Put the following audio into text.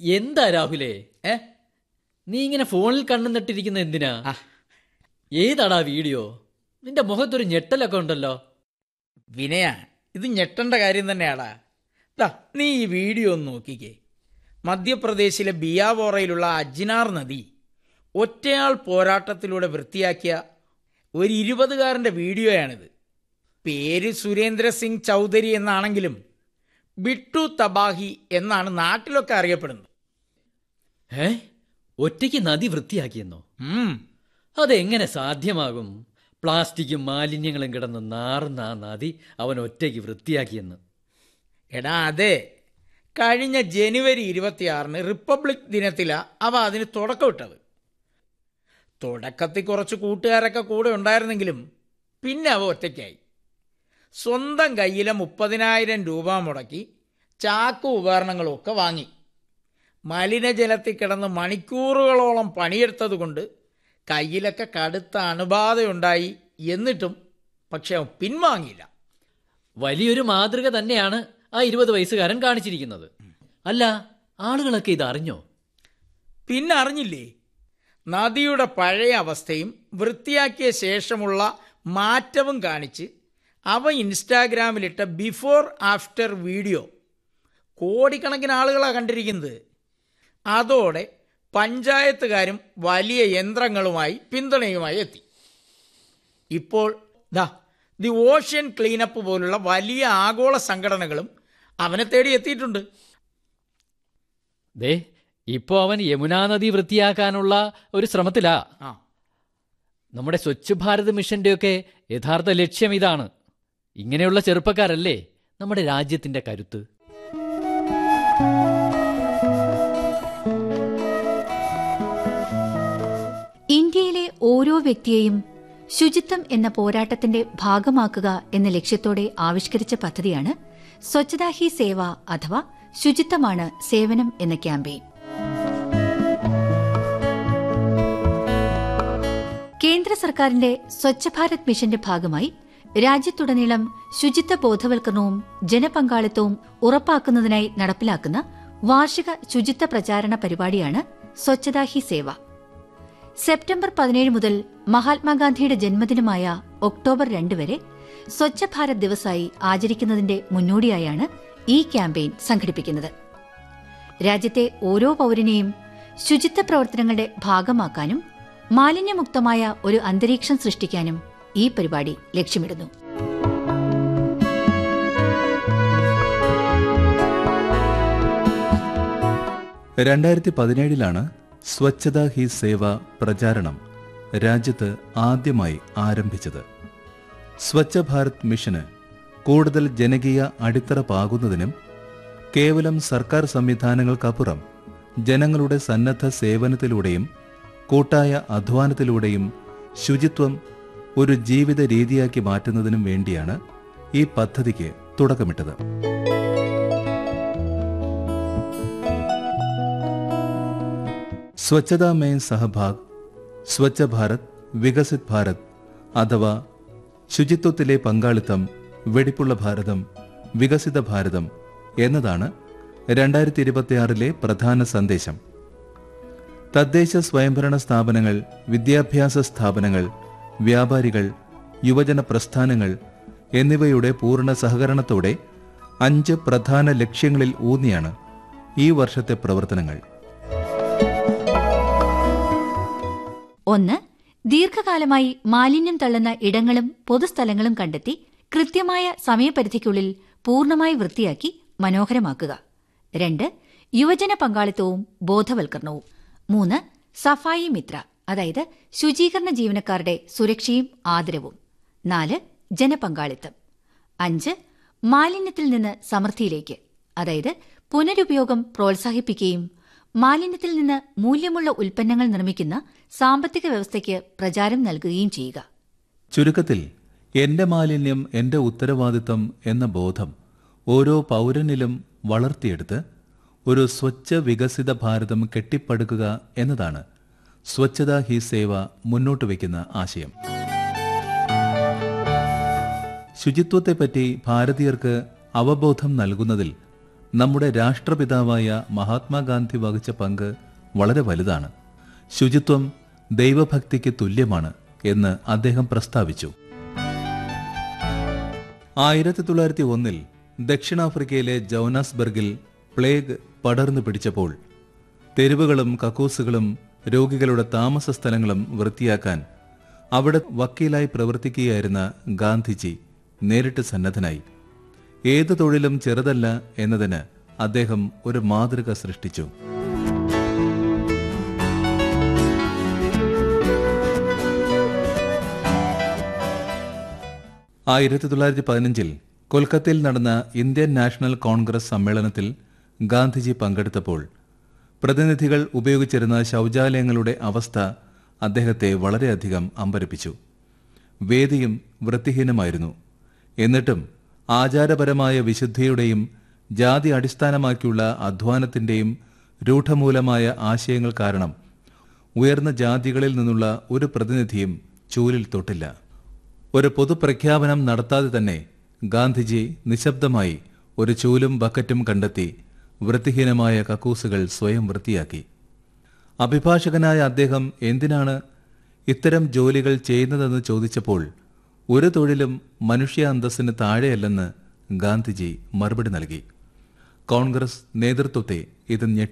എന്താ രാഹുലേ ഏ നീ ഇങ്ങനെ ഫോണിൽ കണ്ണു നട്ടിരിക്കുന്ന എന്തിനാ ആ. ഏതാടാ വീഡിയോ നിന്റെ മുഖത്തൊരു ഞെട്ടലൊക്കെ ഉണ്ടല്ലോ വിനയ ഇത് ഞെട്ടേണ്ട കാര്യം തന്നെയാടാ ദാ നീ ഈ വീഡിയോ ഒന്ന് നോക്കിക്കേ മധ്യപ്രദേശിലെ ബിയാവോറയിലുള്ള അജ്നാർ നദി ഒറ്റയാൾ പോരാട്ടത്തിലൂടെ വൃത്തിയാക്കിയ ഒരു ഇരുപതുകാരൻ്റെ വീഡിയോയാണിത് പേര് സുരേന്ദ്ര സിംഗ് ചൗധരി എന്നാണെങ്കിലും ബിട്ടു തബാഹി എന്നാണ് നാട്ടിലൊക്കെ അറിയപ്പെടുന്നത് ഏ ഒറ്റയ്ക്ക് നദി വൃത്തിയാക്കിയെന്നോ ഉം, അതെങ്ങനെ സാധ്യമാകും പ്ലാസ്റ്റിക്കും മാലിന്യങ്ങളും കിടന്ന് നാറുന്ന ആ നദി അവൻ ഒറ്റയ്ക്ക് വൃത്തിയാക്കിയെന്ന് എടാ അതെ കഴിഞ്ഞ ജനുവരി ഇരുപത്തിയാറിന് റിപ്പബ്ലിക് ദിനത്തിലാണ് അവ അതിന് തുടക്കമിട്ടത് തുടക്കത്തിൽ കുറച്ച് കൂട്ടുകാരൊക്കെ കൂടെ ഉണ്ടായിരുന്നെങ്കിലും പിന്നെ അവ ഒറ്റയ്ക്കായി സ്വന്തം കയ്യിലെ മുപ്പതിനായിരം രൂപ മുടക്കി ചാക്കു ഉപകരണങ്ങളും ഒക്കെ വാങ്ങി മലിനജലത്തിൽ കിടന്ന് മണിക്കൂറുകളോളം പണിയെടുത്തതുകൊണ്ട് കയ്യിലൊക്കെ കടുത്ത അണുബാധയുണ്ടായി എന്നിട്ടും പക്ഷെ അവൻ പിൻവാങ്ങിയില്ല വലിയൊരു മാതൃക തന്നെയാണ് ആ ഇരുപത് വയസ്സുകാരൻ കാണിച്ചിരിക്കുന്നത് അല്ല ആളുകളൊക്കെ ഇത് അറിഞ്ഞോ പിന്നെ അറിഞ്ഞില്ലേ നദിയുടെ പഴയ അവസ്ഥയും വൃത്തിയാക്കിയ ശേഷമുള്ള മാറ്റവും കാണിച്ച് അവ ഇൻസ്റ്റാഗ്രാമിലിട്ട ബിഫോർ ആഫ്റ്റർ വീഡിയോ കോടിക്കണക്കിന് ആളുകളാണ് കണ്ടിരിക്കുന്നത് അതോടെ പഞ്ചായത്തുകാരും വലിയ യന്ത്രങ്ങളുമായി പിന്തുണയുമായി എത്തി ഇപ്പോൾ ദാ ദി ഓഷ്യൻ ക്ലീനപ്പ് പോലുള്ള വലിയ ആഗോള സംഘടനകളും അവനെ തേടി എത്തിയിട്ടുണ്ട് ദേ ഇപ്പോ അവൻ യമുനാ നദി വൃത്തിയാക്കാനുള്ള ഒരു ശ്രമത്തിലാ ആ നമ്മുടെ സ്വച്ഛ് ഭാരത് മിഷന്റെയൊക്കെ യഥാർത്ഥ ലക്ഷ്യം ഇതാണ് ഇങ്ങനെയുള്ള ചെറുപ്പക്കാരല്ലേ നമ്മുടെ രാജ്യത്തിന്റെ കരുത്ത് ഇന്ത്യയിലെ ഓരോ വ്യക്തിയെയും ശുചിത്വം എന്ന പോരാട്ടത്തിന്റെ ഭാഗമാക്കുക എന്ന ലക്ഷ്യത്തോടെ ആവിഷ്കരിച്ച പദ്ധതിയാണ് സ്വച്ഛതാ ഹി സേവ അഥവാ ശുചിത്വമാണ് സേവനം എന്ന ക്യാമ്പയിൻ കേന്ദ്ര സർക്കാരിന്റെ സ്വച്ഛ ഭാരത് മിഷന്റെ ഭാഗമായി രാജ്യത്തുടനീളം ശുചിത്വ ബോധവൽക്കരണവും ജനപങ്കാളിത്തവും ഉറപ്പാക്കുന്നതിനായി നടപ്പിലാക്കുന്ന വാർഷിക ശുചിത്വ പ്രചാരണ പരിപാടിയാണ് സ്വച്ഛതാ ഹി സേവ സെപ്റ്റംബർ പതിനേഴ് മുതൽ മഹാത്മാഗാന്ധിയുടെ ജന്മദിനമായ ഒക്ടോബർ രണ്ട് വരെ സ്വച്ഛ ഭാരത് ദിവസായി ആചരിക്കുന്നതിന്റെ മുന്നോടിയായാണ് ഈ ക്യാമ്പയിൻ സംഘടിപ്പിക്കുന്നത് രാജ്യത്തെ ഓരോ പൌരനെയും ശുചിത്വ പ്രവർത്തനങ്ങളുടെ ഭാഗമാക്കാനും മാലിന്യമുക്തമായ ഒരു അന്തരീക്ഷം സൃഷ്ടിക്കാനും ഈ പരിപാടി ലക്ഷ്യമിടുന്നു രണ്ടായിരത്തി പതിനേഴിലാണ് സ്വച്ഛത ഹി സേവ പ്രചാരണം രാജ്യത്ത് ആദ്യമായി ആരംഭിച്ചത് സ്വച്ഛ ഭാരത് മിഷന് കൂടുതൽ ജനകീയ അടിത്തറ പാകുന്നതിനും കേവലം സർക്കാർ സംവിധാനങ്ങൾക്കപ്പുറം ജനങ്ങളുടെ സന്നദ്ധ സേവനത്തിലൂടെയും കൂട്ടായ അധ്വാനത്തിലൂടെയും ശുചിത്വം ഒരു ജീവിത രീതിയാക്കി മാറ്റുന്നതിനും വേണ്ടിയാണ് ഈ പദ്ധതിക്ക് തുടക്കമിട്ടത് സ്വച്ഛതാ മേ സഹഭാഗ് സ്വച്ഛ ഭാരത് വികസിത് ഭാരത് അഥവാ ശുചിത്വത്തിലെ പങ്കാളിത്തം വെടിപ്പുള്ള ഭാരതം വികസിത ഭാരതം എന്നതാണ് രണ്ടായിരത്തി ഇരുപത്തിയാറിലെ പ്രധാന സന്ദേശം തദ്ദേശ സ്വയംഭരണ സ്ഥാപനങ്ങൾ വിദ്യാഭ്യാസ സ്ഥാപനങ്ങൾ വ്യാപാരികൾ യുവജന പ്രസ്ഥാനങ്ങൾ എന്നിവയുടെ പൂർണ്ണ സഹകരണത്തോടെ അഞ്ച് പ്രധാന ലക്ഷ്യങ്ങളിൽ ഊന്നിയാണ് ഈ വർഷത്തെ പ്രവർത്തനങ്ങൾ ഒന്ന് ദീർഘകാലമായി മാലിന്യം തള്ളുന്ന ഇടങ്ങളും പൊതുസ്ഥലങ്ങളും കണ്ടെത്തി കൃത്യമായ സമയപരിധിക്കുള്ളിൽ പൂർണ്ണമായി വൃത്തിയാക്കി മനോഹരമാക്കുക രണ്ട് യുവജന പങ്കാളിത്തവും ബോധവൽക്കരണവും മൂന്ന് സഫായി മിത്ര അതായത് ശുചീകരണ ജീവനക്കാരുടെ സുരക്ഷയും ആദരവും നാല് ജനപങ്കാളിത്തം അഞ്ച് മാലിന്യത്തിൽ നിന്ന് സമൃദ്ധിയിലേക്ക് അതായത് പുനരുപയോഗം പ്രോത്സാഹിപ്പിക്കുകയും മാലിന്യത്തിൽ നിന്ന് മൂല്യമുള്ള ഉൽപ്പന്നങ്ങൾ നിർമ്മിക്കുന്ന സാമ്പത്തിക വ്യവസ്ഥയ്ക്ക് പ്രചാരം നൽകുകയും ചെയ്യുക ചുരുക്കത്തിൽ എന്റെ മാലിന്യം എന്റെ ഉത്തരവാദിത്തം എന്ന ബോധം ഓരോ പൗരനിലും വളർത്തിയെടുത്ത് ഒരു സ്വച്ഛ വികസിത ഭാരതം കെട്ടിപ്പടുക്കുക എന്നതാണ് സ്വച്ഛതാ ഹി സേവ മുന്നോട്ട് വയ്ക്കുന്ന ആശയം ശുചിത്വത്തെപ്പറ്റി ഭാരതീയർക്ക് അവബോധം നൽകുന്നതിൽ നമ്മുടെ രാഷ്ട്രപിതാവായ മഹാത്മാഗാന്ധി വഹിച്ച പങ്ക് വളരെ വലുതാണ് ശുചിത്വം ദൈവഭക്തിക്ക് തുല്യമാണ് എന്ന് അദ്ദേഹം പ്രസ്താവിച്ചു ആയിരത്തി തൊള്ളായിരത്തി ഒന്നിൽ ദക്ഷിണാഫ്രിക്കയിലെ ജോനാസ്ബർഗിൽ പ്ലേഗ് പടർന്നു പിടിച്ചപ്പോൾ തെരുവുകളും കക്കൂസുകളും രോഗികളുടെ താമസ സ്ഥലങ്ങളും വൃത്തിയാക്കാൻ അവിടെ വക്കീലായി പ്രവർത്തിക്കുകയായിരുന്ന ഗാന്ധിജി നേരിട്ട് സന്നദ്ധനായി ഏതു തൊഴിലും ചെറുതല്ല എന്നതിന് അദ്ദേഹം ഒരു മാതൃക സൃഷ്ടിച്ചു ആയിരത്തി തൊള്ളായിരത്തി പതിനഞ്ചിൽ കൊൽക്കത്തയിൽ നടന്ന ഇന്ത്യൻ നാഷണൽ കോൺഗ്രസ് സമ്മേളനത്തിൽ ഗാന്ധിജി പങ്കെടുത്തപ്പോൾ പ്രതിനിധികൾ ഉപയോഗിച്ചിരുന്ന ശൗചാലയങ്ങളുടെ അവസ്ഥ അദ്ദേഹത്തെ വളരെയധികം അമ്പരപ്പിച്ചു വേദിയും വൃത്തിഹീനമായിരുന്നു എന്നിട്ടും ആചാരപരമായ വിശുദ്ധിയുടെയും ജാതി അടിസ്ഥാനമാക്കിയുള്ള അധ്വാനത്തിന്റെയും രൂഢമൂലമായ ആശയങ്ങൾ കാരണം ഉയർന്ന ജാതികളിൽ നിന്നുള്ള ഒരു പ്രതിനിധിയും ചൂലിൽ തൊട്ടില്ല ഒരു പൊതുപ്രഖ്യാപനം നടത്താതെ തന്നെ ഗാന്ധിജി നിശബ്ദമായി ഒരു ചൂലും ബക്കറ്റും കണ്ടെത്തി വൃത്തിഹീനമായ കക്കൂസുകൾ സ്വയം വൃത്തിയാക്കി അഭിഭാഷകനായ അദ്ദേഹം എന്തിനാണ് ഇത്തരം ജോലികൾ ചെയ്യുന്നതെന്ന് ചോദിച്ചപ്പോൾ ഒരു തൊഴിലും മനുഷ്യ അന്തസ്സിന് താഴെയല്ലെന്ന് ഗാന്ധിജി മറുപടി നൽകി കോൺഗ്രസ് നേതൃത്വത്തെ ഇത് ഞെട്ടി